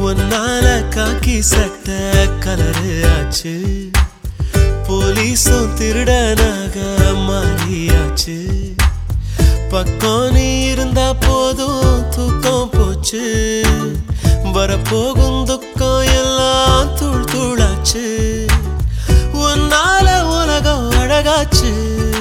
ஒன்னால காக்கி சட்ட கலரு ஆச்சு போலீஸும் திருடனாக மாறியாச்சு பக்கம் நீ இருந்தா போதும் தூக்கம் போச்சு வரப்போகும் துக்கம் எல்லாம் தூள் தூளாச்சு உன்னால உலகம் அழகாச்சு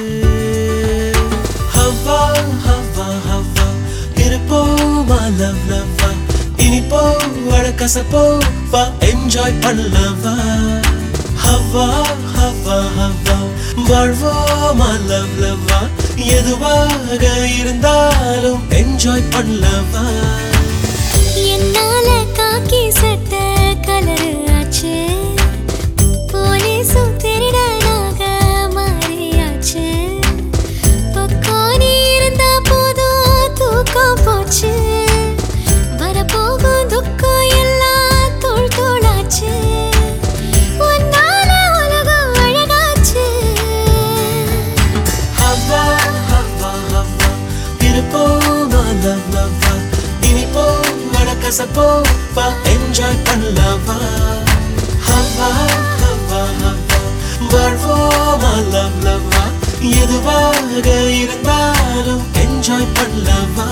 ஹவ்வா ஹவ்வா ஹவ்வா இருப்போமா லவ் லவ்வா இனிப்போ அழகசப்போ வா என்ஜாய் பண்ணலவா ஹவ்வா ஹவ்வா ஹவ்வா வாழ்வோமா லவ் லவ்வா எதுவாக இருந்தாலும் என்ஜாய் பண்ணலவா என்னால காக்கி சட்ட கலரு ஆச்சு போலீஸும் திருடனாக மாறியாச்சு பக்கம் நீ இருந்தா போதும் தூக்கம் போச்சு வரப்போகும் துக்கம் எல்லாம் தோள் தோளாச்சு உன்னால உலகம் அழகாச்சு ஹவ்வா ஹவ்வா ஹவ்வா இருப்போமா லவ் லவ்வா இனிப்போ அழகசப்போ வா என்ஜாய் பண்ணலவா ஹவ்வா ஹவ்வா ஹவ்வா வாழ்வோமா லவ் லவ்வா எதுவாக இருந்தாலும் என்ஜாய் பண்ணலவா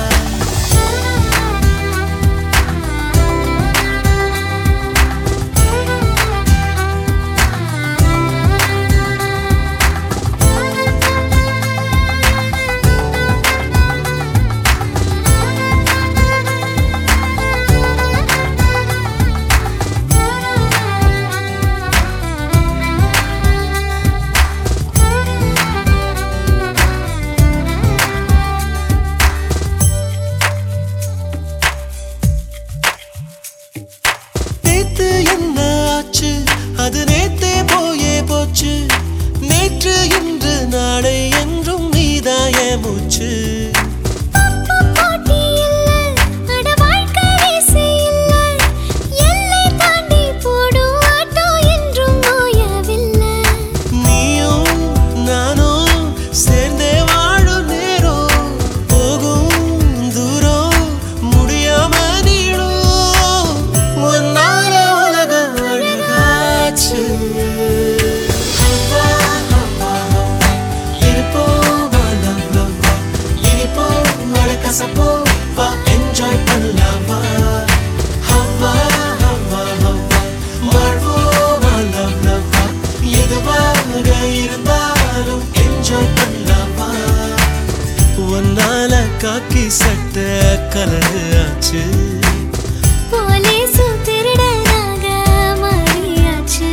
நேத்து என்ன ஆச்சு அது நேத்தே போயே போச்சு நேற்று இன்று நாளை என்றும் நீதாய மூச்சு போட்டி இல்ல அட வாழ்க்கை ரேசே இல்ல எல்லை தாண்டி போடும் ஆட்டோ என்றும் ஓயவில்லை நீயும் நானும் சேர்ந்தே வாழும் நேரம் போகும் தூரம் முடியாம நீளும் ஒன்னால உலக அழகாச்சு ஹவ்வா, ஹவ்வா, ஹவ்வா. இருப்போமா, love, love, வா. இனிப்போம், அழகசப்போ, வா, enjoy பண்ணலாமா? ஹவ்வா, ஹவ்வா, ஹவ்வா. வாழ்வோமா, love, love, வா. எதுவாக இருந்தாலும் enjoy பண்ணலாமா? உன்னால காக்கி சட்ட கலரு ஆச்சு போலீஸும் திருடனாக மாறியாச்சு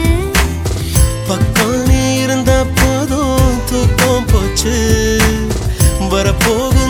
பக்கம் நீ இருந்த போதும் தூக்கம் போச்சு வரப்போகும்